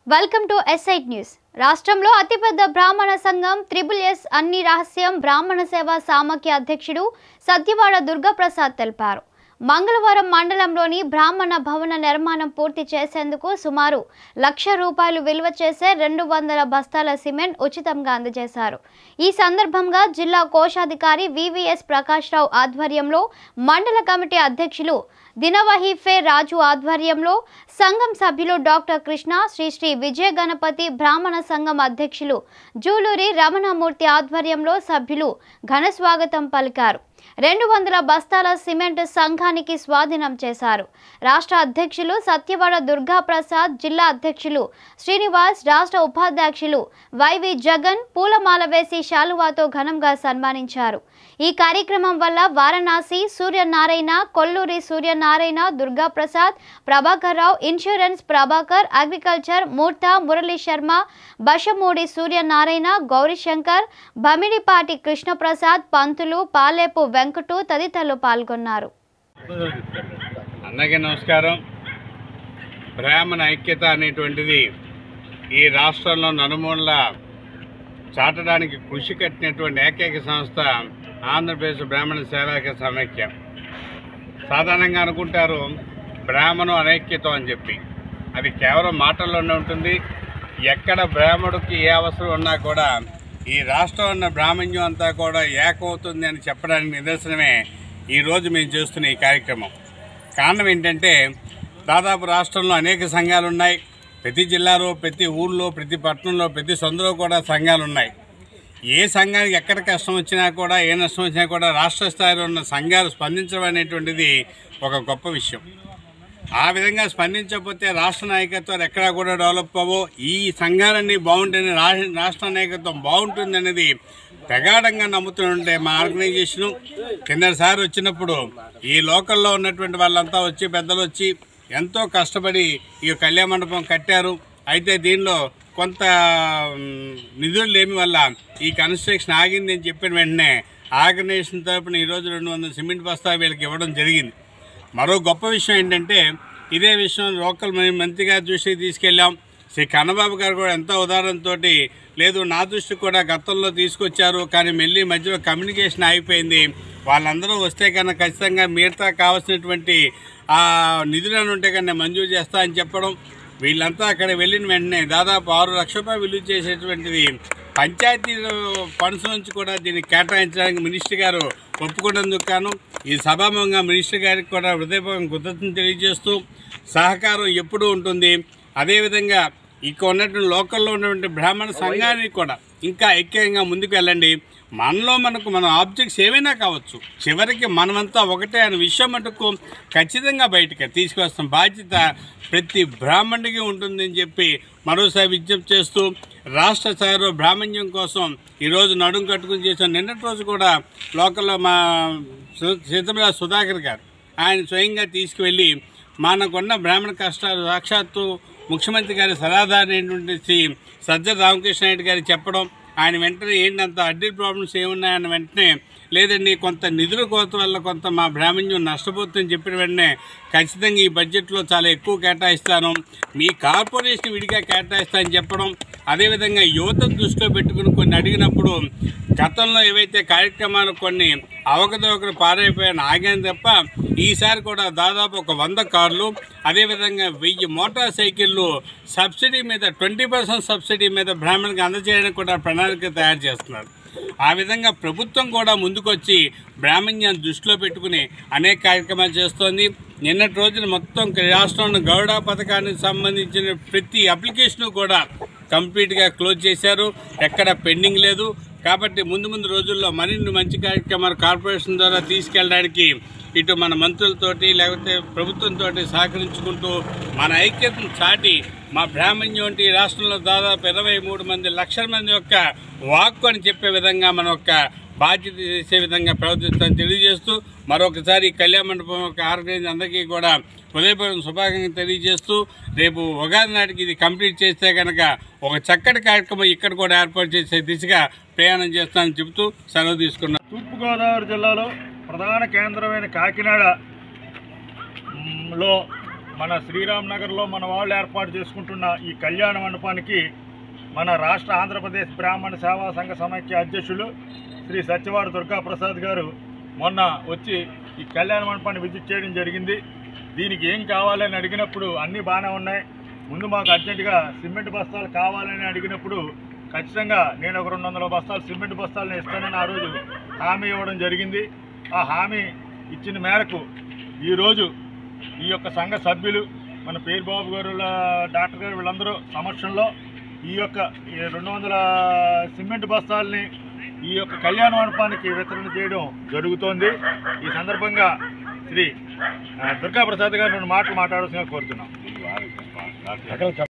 welcome to ఎస్ఐట్ news రాష్ట్రంలో అతిపెద్ద బ్రాహ్మణ సంఘం త్రిబుల్ ఎస్ అన్ని రహస్యం బ్రాహ్మణ సేవా సామఖ్య అధ్యక్షుడు సత్యవాడ దుర్గాప్రసాద్ తెలిపారు మంగళవారం మండలంలోని బ్రాహ్మణ భవన నిర్మాణం పూర్తి చేసేందుకు సుమారు లక్ష రూపాయలు విలువ చేసే రెండు వందల బస్తాల సిమెంట్ ఉచితంగా అందజేశారు ఈ సందర్భంగా జిల్లా కోశాధికారి వివిఎస్ ప్రకాష్ రావు ఆధ్వర్యంలో మండల కమిటీ అధ్యక్షులు దినవహిఫే రాజు ఆధ్వర్యంలో సంఘం సభ్యులు డాక్టర్ కృష్ణ శ్రీ శ్రీ విజయ గణపతి బ్రాహ్మణ సంఘం అధ్యక్షులు జూలూరి రమణమూర్తి ఆధ్వర్యంలో సభ్యులు ఘన స్వాగతం పలికారు రెండు వందల బస్తాల సిమెంట్ సంఘానికి స్వాధీనం చేశారు రాష్ట్ర అధ్యక్షులు సత్యవాడ దుర్గా ప్రసాద్ జిల్లా అధ్యక్షులు శ్రీనివాస్ రాష్ట్ర ఉపాధ్యక్షులు వైవి జగన్ పూలమాల వేసి శాలువాతో ఘనంగా సన్మానించారు ఈ కార్యక్రమం వల్ల వారణాసి సూర్యనారాయణ కొల్లూరి సూర్యనారాయణ దుర్గా ప్రసాద్ ప్రభాకర్ రావు ఇన్సూరెన్స్ ప్రభాకర్ అగ్రికల్చర్ మూర్త మురళీ శర్మ బషమూడి సూర్యనారాయణ గౌరీశంకర్ బమిడిపాటి కృష్ణప్రసాద్ పంతులు పాలేపు వెంకటు తదితరులు పాల్గొన్నారు అందరికీ నమస్కారం బ్రాహ్మణ ఐక్యత అనేటువంటిది ఈ రాష్ట్రంలో నలుమూలల చాటడానికి కృషి కట్టినటువంటి ఏకైక సంస్థ ఆంధ్రప్రదేశ్ బ్రాహ్మణ సేవాక సమైక్య సాధారణంగా అనుకుంటారు బ్రాహ్మణం అనైక్యతం అని చెప్పి అది కేవలం మాటల్లోనే ఉంటుంది ఎక్కడ బ్రాహ్మణుడికి ఏ అవసరం ఉన్నా కూడా ఈ రాష్ట్రం ఉన్న బ్రాహ్మణ్యం అంతా కూడా ఏకమవుతుంది అని చెప్పడానికి నిదర్శనమే ఈరోజు మేము చేస్తున్న ఈ కార్యక్రమం కారణం ఏంటంటే దాదాపు రాష్ట్రంలో అనేక సంఘాలు ఉన్నాయి ప్రతి జిల్లాలో ప్రతి ఊళ్ళో ప్రతి పట్టణంలో ప్రతి సందులో కూడా సంఘాలు ఉన్నాయి ఏ సంఘానికి ఎక్కడ కష్టం వచ్చినా కూడా ఏ నష్టం వచ్చినా కూడా రాష్ట్ర స్థాయిలో ఉన్న సంఘాలు స్పందించడం అనేటువంటిది ఒక గొప్ప విషయం ఆ విధంగా స్పందించకపోతే రాష్ట్ర నాయకత్వాలు ఎక్కడా కూడా డెవలప్ అవ్వో ఈ సంఘాలన్నీ బాగుంటేనే రా- రాష్ట్ర నాయకత్వం బాగుంటుంది అనేది ప్రగాఢంగా నమ్ముతుంటే మా ఆర్గనైజేషను కిందసారి వచ్చినప్పుడు ఈ లోకల్లో ఉన్నటువంటి వాళ్ళంతా వచ్చి పెద్దలు వచ్చి ఎంతో కష్టపడి ఈ కళ్యాణ మండపం కట్టారు అయితే దీనిలో కొంత మ్, నిధులు లేని వల్ల ఈ కన్స్ట్రక్షన్ ఆగింది అని చెప్పిన వెంటనే ఆర్గనైజేషన్ తరపున ఈరోజు రెండు వందల సిమెంట్ బస్తా వీళ్ళకి ఇవ్వడం జరిగింది మరో గొప్ప విషయం ఏంటంటే ఇదే విషయం లోకల్ మన మంత్రి గారి దృష్టికి తీసుకెళ్ళాం శ్రీ కన్నబాబు గారు కూడా ఎంతో ఉదాహరణతో లేదు నా దృష్టికి కూడా గతంలో తీసుకొచ్చారు కానీ మళ్ళీ మధ్యలో కమ్యూనికేషన్ అయిపోయింది వాళ్ళందరూ వస్తే కన్నా ఖచ్చితంగా మిగతా కావాల్సినటువంటి ఆ నిధులను ఉంటే కన్నా మంజూరు చేస్తా అని చెప్పడం వీళ్ళంతా అక్కడ వెళ్ళిన వెంటనే దాదాపు ఆరు లక్షల రూపాయలు విలువ చేసేటువంటిది పంచాయతీ ఫండ్స్ నుంచి కూడా దీన్ని కేటాయించడానికి మినిస్టర్ గారు ఒప్పుకున్నందుకు గాను ఈ సభాముఖంగా మినిస్టర్ గారికి కూడా హృదయపూర్వక కృతజ్ఞతలు తెలియజేస్తూ సహకారం ఎప్పుడూ ఉంటుంది అదేవిధంగా ఇక ఉన్నటువంటి లోకల్లో ఉన్నటువంటి బ్రాహ్మణ సంఘానికి కూడా ఇంకా ఐక్యంగా ముందుకు వెళ్ళండి మనలో మనకు మన ఆబ్జెక్ట్స్ ఏవైనా కావచ్చు చివరికి మనమంతా ఒకటే అనే విషయం మటుకు ఖచ్చితంగా బయటకు తీసుకొస్తాం బాధ్యత ప్రతి బ్రాహ్మణుడికి ఉంటుందని చెప్పి మరోసారి విజ్ఞప్తి చేస్తూ రాష్ట్ర స్థాయిలో బ్రాహ్మణ్యం కోసం ఈరోజు నడుం కట్టుకుని చేసిన నిన్నటి రోజు కూడా లోకల్లో మా సు- సీతమరాజు సుధాకర్ గారు ఆయన స్వయంగా తీసుకువెళ్ళి మనకున్న బ్రాహ్మణ కష్టాలు సాక్షాత్తు ముఖ్యమంత్రి గారి సలహాదారైనటువంటి శ్రీ సజ్జల రామకృష్ణ రెడ్డి గారికి చెప్పడం ఆయన వెంటనే ఏంటంత అడ్డీ ప్రాబ్లమ్స్ ఏమున్నాయన్న వెంటనే లేదండి కొంత నిధుల కొరత వల్ల కొంత మా బ్రాహ్మణ్యం నష్టపోతుందని చెప్పిన వెంటనే ఖచ్చితంగా ఈ బడ్జెట్లో చాలా ఎక్కువ కేటాయిస్తాను మీ కార్పొరేషన్ విడిగా కేటాయిస్తానని చెప్పడం అదేవిధంగా యువతను దృష్టిలో పెట్టుకుని కొన్ని అడిగినప్పుడు గతంలో ఏవైతే కార్యక్రమాలు కొన్ని అవకతవకలు పారైపోయాయని ఆగాను తప్ప ఈసారి కూడా దాదాపు ఒక వంద కార్లు అదేవిధంగా వెయ్యి మోటార్ సైకిళ్ళు సబ్సిడీ మీద ట్వంటీ పర్సెంట్ సబ్సిడీ మీద బ్రాహ్మణులకు అందజేయడానికి కూడా ప్రణాళిక తయారు చేస్తున్నారు ఆ విధంగా ప్రభుత్వం కూడా ముందుకొచ్చి బ్రాహ్మణ్యాన్ని దృష్టిలో పెట్టుకుని అనేక కార్యక్రమాలు చేస్తోంది నిన్నటి రోజున మొత్తం రాష్ట్రంలో గౌడ పథకానికి సంబంధించిన ప్రతి అప్లికేషన్ కూడా కంప్లీట్గా క్లోజ్ చేశారు ఎక్కడ పెండింగ్ లేదు కాబట్టి ముందు ముందు రోజుల్లో మరిన్ని మంచి కార్యక్రమాలు కార్పొరేషన్ ద్వారా తీసుకెళ్ళడానికి ఇటు మన మంత్రులతోటి లేకపోతే ప్రభుత్వంతో సహకరించుకుంటూ మన ఐక్యతను చాటి మా బ్రాహ్మణ్యం వంటి ఈ రాష్ట్రంలో దాదాపు ఇరవై మూడు మంది లక్షల మంది యొక్క వాక్కు అని చెప్పే విధంగా మన యొక్క బాధ్యత చేసే విధంగా ప్రవర్తిస్తామని తెలియజేస్తూ మరొకసారి ఈ కళ్యాణ మండపం యొక్క ఆర్గనైజ్ అందరికీ కూడా హృదయపూర్వక శుభాకాంక్షలు తెలియజేస్తూ రేపు ఉగాది నాటికి ఇది కంప్లీట్ చేస్తే కనుక ఒక చక్కటి కార్యక్రమం ఇక్కడ కూడా ఏర్పాటు చేసే దిశగా ప్రయాణం చేస్తానని చెబుతూ సెలవు తీసుకున్నాను తూర్పుగోదావరి జిల్లాలో ప్రధాన కేంద్రమైన కాకినాడ మ్, లో మన శ్రీరామ్ నగర్లో మన వాళ్ళు ఏర్పాటు చేసుకుంటున్న ఈ కళ్యాణ మండపానికి మన రాష్ట్ర ఆంధ్రప్రదేశ్ బ్రాహ్మణ సేవా సంఘ సమైక్య అధ్యక్షులు శ్రీ సత్యవాడ దుర్గాప్రసాద్ గారు మొన్న వచ్చి ఈ కళ్యాణ మండపాన్ని విజిట్ చేయడం జరిగింది దీనికి ఏం కావాలని అడిగినప్పుడు అన్నీ బాగానే ఉన్నాయి ముందు మాకు అర్జెంటుగా సిమెంట్ బస్తాలు కావాలని అడిగినప్పుడు ఖచ్చితంగా నేను ఒక రెండు వందల బస్తాలు సిమెంట్ బస్తాలను ఇస్తానని ఆ రోజు హామీ ఇవ్వడం జరిగింది ఆ హామీ ఇచ్చిన మేరకు ఈరోజు ఈ యొక్క సంఘ సభ్యులు మన పేరు బాబు గారు లా- డాక్టర్ గారు వీళ్ళందరూ సమక్షంలో ఈ యొక్క ఈ రెండు వందల సిమెంట్ బస్తాలని ఈ యొక్క కళ్యాణ మండపానికి వితరణ చేయడం జరుగుతోంది ఈ సందర్భంగా శ్రీ ఆ, దుర్గా ప్రసాద్ గారు రెండు మాటలు మాట్లాడాల్సిందిగా కోరుతున్నాం